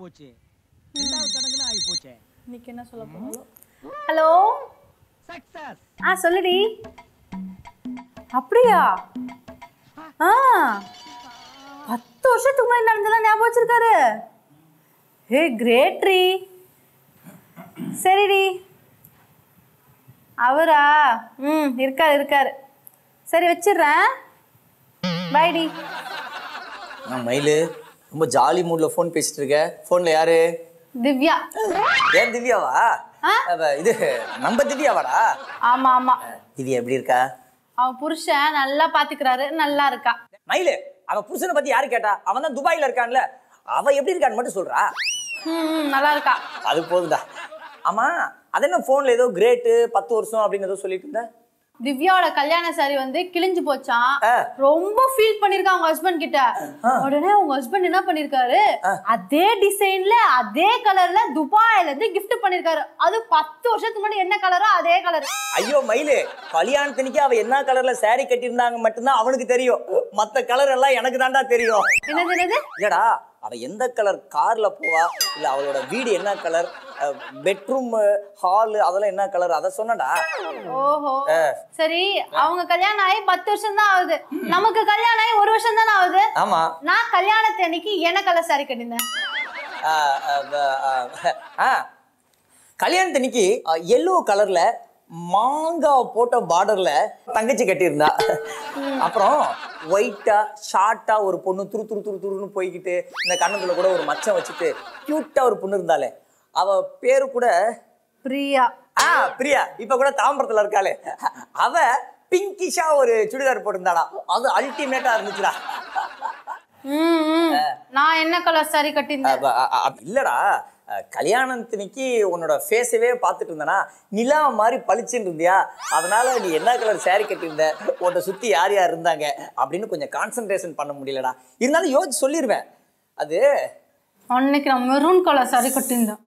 போச்சு ரெண்டாவது சடங்குன்னு ஆகி போச்சே இன்னைக்கு என்ன சொல்ல போறோம் ஹலோ சக்சஸ் ஆ சொல்லுடி அப்படியா ஆ பத்து வருஷத்துக்கு முன்னாடி நடந்ததெல்லாம் ஞாபகம் வச்சிருக்காரு ஹே கிரேட்ரி சரிடி அவரா ம் இருக்காரு இருக்காரு சரி வச்சிடுறேன் பாய்டி நான் மயிலு ரொம்ப ஜாலி மூட்ல ஃபோன் பேசிட்டு இருக்க ஃபோன்ல யாரு திவ்யா ஏன் திவ்யாவா ஆ? அவ, இது நம்ம திவ்யாவாடா ஆமா ஆமா திவ்யா எப்படி இருக்கா அவன் புருஷன் நல்லா பாத்துக்கிறாரு நல்லா இருக்கா மயிலு அவ புருஷனை பத்தி யாரு கேட்டா அவன் தான் துபாயில இருக்கான்ல அவ எப்படி இருக்கான்னு மட்டும் சொல்றா ம் ம், நல்லா இருக்கா அது போதுடா ஆமா அது என்ன போன்ல ஏதோ கிரேட்டு பத்து வருஷம் அப்படின்னு ஏதோ சொல்லிட்டு இருந்த திவ்யாவோட கல்யாண சாரி வந்து கிழிஞ்சு போச்சான் ஆ. ரொம்ப ஃபீல் பண்ணிருக்கா அவங்க ஹஸ்பண்ட் கிட்ட உடனே அவங்க ஹஸ்பண்ட் என்ன பண்ணிருக்காரு அதே டிசைன்ல அதே கலர்ல துபாயில இருந்து gift பண்ணிருக்காரு அது பத்து வருஷத்துக்கு முன்னாடி என்ன கலரோ அதே கலர் ஐயோ மயிலு கல்யாணத்தனிக்கு அவ என்ன கலர்ல saree கட்டியிருந்தாங்க மட்டும்தான் அவனுக்கு தெரியும் மத்த கலர் எல்லாம் எனக்கு தான்டா தெரியும் என்னது என்னது இல்லடா அவ எந்த கலர் கார்ல போவா இல்ல அவளோட வீடு என்ன கலர் பெட்ரூம் ஹால் அதெல்லாம் என்ன கலர் அதை சொன்னடா ஓஹோ சரி அவங்க கல்யாணம் ஆகி பத்து வருஷம் தான் ஆகுது நமக்கு கல்யாணம் ஆகி ஒரு வருஷம் தானே ஆகுது ஆமா நான் கல்யாணத்து அன்னைக்கு என்ன கலர் சாரி கட்டியிருந்தேன் ஆ, ஆ, ஆ, ஆ கல்யாணத்தன்னைக்கு எல்லோ கலர்ல மாங்காய் போட்ட பார்டர்ல தங்கச்சி கட்டியிருந்தா அப்புறம் ஒயிட்டா ஷார்ட்டா ஒரு பொண்ணு துரு துரு துரு துருன்னு போய்கிட்டு இந்த கண்ணத்துல கூட ஒரு மச்சம் வச்சுட்டு கியூட்டா ஒரு பொண்ணு இருந்தாலே அவ பேரு கூட பிரியா ஆ பிரியா இப்ப கூட தாம்பரத்துல இருக்காளே அவ பிங்கிஷா ஒரு சுடிதார் போட்டிருந்தாடா அது அல்டிமேட்டா இருந்துச்சுடா ம் ம். நான் என்ன கலர் சாரி கட்டியிருந்தேன் அப்ப, அ, அ, இல்லடா அ, கல்யாணத்தன்னைக்கு உன்னோட ஃபேஸவே பார்த்துட்டு இருந்தனா நிலா மாதிரி பளிச்சுன்னு இருந்தியா அதனால நீ என்ன கலர் saree கட்டியிருந்த உன்னை சுத்தி யார் யார் இருந்தாங்க அப்படின்னு கொஞ்சம் கான்சென்ட்ரேஷன் பண்ண முடியலடா இருந்தாலும் யோசிச்சு சொல்லிடுவேன் அது அன்னைக்கு நான் மெரூன் கலர் சாரி கட்டியிருந்தேன்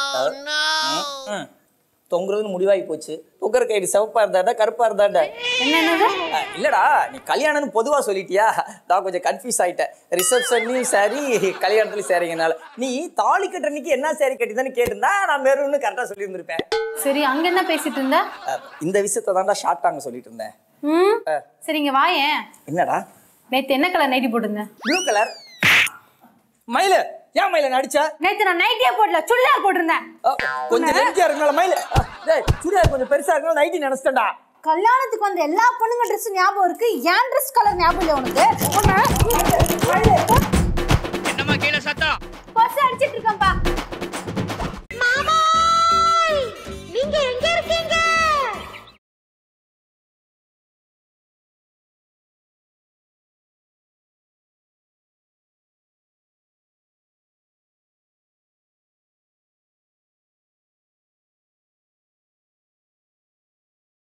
ம், தொங்குறதுன்னு முடிவாகி போச்சு தொங்குற கைடு சிவப்பா இருந்தாண்டா கருப்பா இருந்தாண்டா என்ன என்னது அ, இல்லடா நீ கல்யாணம்னு பொதுவா சொல்லிட்டியா நான் கொஞ்சம் கன்ஃபியூஸ் ஆயிட்டேன் ரிசப்ஷன்லயும் சரி கல்யாணத்துலயும் சரிங்கனால நீ தாலி கட்டுறன்னைக்கு என்ன saree கட்டிதான்னு கேட்டிருந்தா நான் மெருன்னு கரெக்டா சொல்லியிருந்திருப்பேன் சரி அங்க என்ன பேசிட்டு இருந்த அ, இந்த விஷயத்தை தான்டா ஷார்ட்டாங்க சொல்லிட்டு இருந்தேன் ம் சரி இங்க வாயேன் என்னடா நேத்து என்ன கலர் நைட்டி போட்டிருந்தேன் ப்ளூ கலர் மயில ஏன் மயில நடிச்ச நேத்து நான் நைட்டியே போடல சுடிதார் போட்டிருந்தேன் அ, கொஞ்சம் லென்த்தியா இருக்கனால மயில அ, டேய் சுடிதார் கொஞ்சம் பெருசா இருக்கனால நைட்டி நினைச்சிட்டேன்டா கல்யாணத்துக்கு வந்த எல்லா பொண்ணுங்க ட்ரெஸ் ஞாபகம் இருக்கு ஏன் ட்ரெஸ் கலர் ஞாபகம் இல்லை உனக்கு உன்னை-